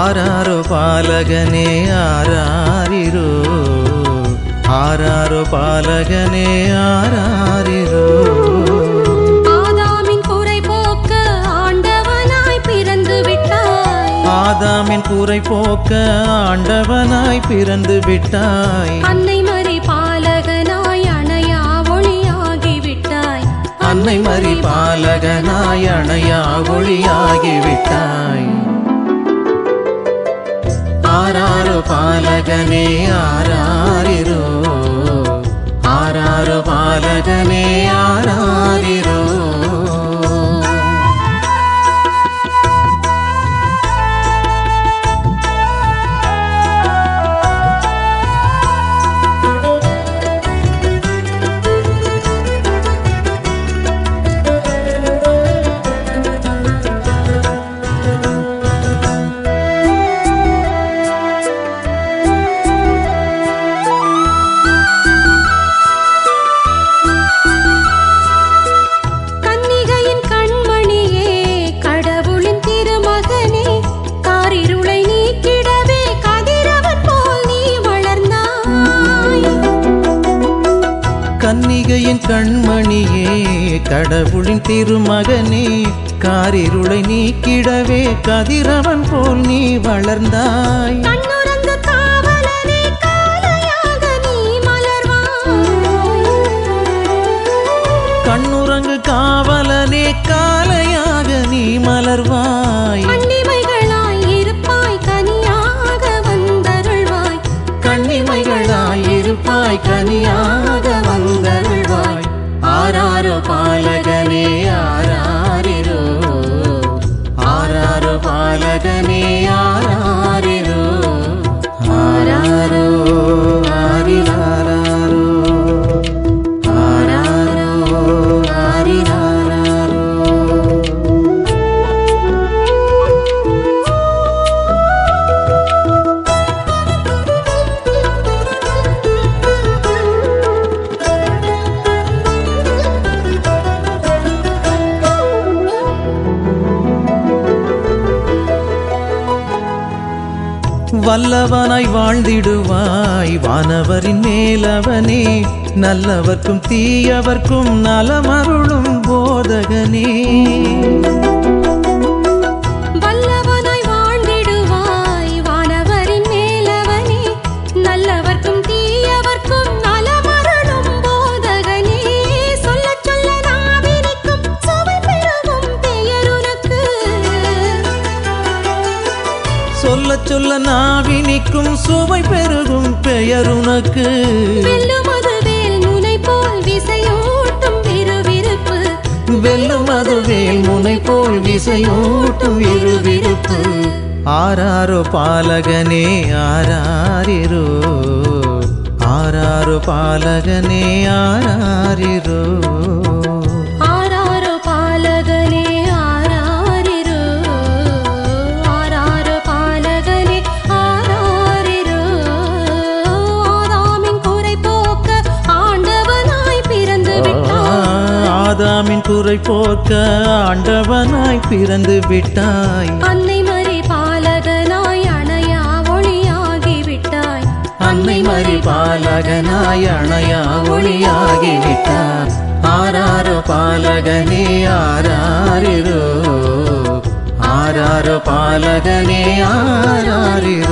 ஆராரோ பாலகனே ஆராரிரோ ஆராரோ பாலகனே ஆராரிரோ ஆதாமின் குறை போக்க ஆண்டவனாய் பிறந்து விட்டாய் ஆதாமின் கூரை போக்க ஆண்டவனாய் பிறந்து விட்டாய் அன்னை மறி பாலகனாய் அணையா ஒளியாகி விட்டாய் அன்னை மறி பாலகனாய் அணையா ஒளியாகி விட்டாய் ஆராரோ பாலகனே ஆராரிரோ ஆராரோ பாலகனே ஆராரிரோ கன்னிகையின் கண்மணியே கடவுளின் திருமகனே காரிருளை நீக்கிடவே கதிரவன் போல் நீ வளர்ந்தாய் கன்னிகையின் கண்மணியே கடவுளின் திருமகனே காரிருளை நீக்கிடவே கதிரவன் போல் நீ வளர்ந்தாய் கண்ணுறந்த காவலனே காலையாக நீ மலர்வாய் கண்ணுறங்கு காவலனே காலையாக நீ மலர்வாய் கண்ணிமைகளாய் இருப்பாய் கனியாக வந்தருள்வாய் கண்ணிமைகளாயிருப்பாய் கனியாக வந்தருள்வாய் ஆராரோ பாலகனே ஆராரிரோ ஆராரோ பாலகனே ஆராரிரோ ஆராரோ ஆரிராரோ ஆராரோ ஆரிராரோ வல்லவனாய் வாழ்ந்திடுவாய் வானவரின் மேலவனே நல்லவர்க்கும் தீயவர்க்கும் நலமருளும் போதகனே வல்லவனாய் வாழ்ந்திடுவாய் வானவரின் மேலவனே நல்லவர்க்கும் தீயவர்க்கும் நலமருளும் போதகனே சொல்லச் சொல்ல நாவினிக்கும் சுவை பெருகும் பெயருனக்கு சொல்ல சொல்ல நாவினிக்கும் சுவை பெருகும் பெயருனக்கு வெல்லும் அது வேல் முனை போல் விசையூட்டும் விறுவிறுப்பு வெல்லும் அதுவேல் முனை போல் விசையூட்டும் இருவிருப்பு ஆராரோ பாலகனே ஆராரிரோ ஆராரோ பாலகனே ஆராரிரோ ஆராரோ பாலகனே ஆராரிரோ ஆராரோ பாலகனே ஆராரிரோ ஆதாமின் குறை போக்க ஆண்டவனாய் பிறந்து விட்டாய் ஆதாமின் குறை போக்க ஆண்டவனாய் பிறந்து விட்டாய் அன்னை மறி பாலகனாய் அணையா ஒளியாகி விட்டாய் அன்னை மறி பாலகனாய் அணையா ஒளியாகி விட்டார் ஆராரோ பாலகனே ஆராரிரோ ஆராரோ பாலகனே ஆராரிரோ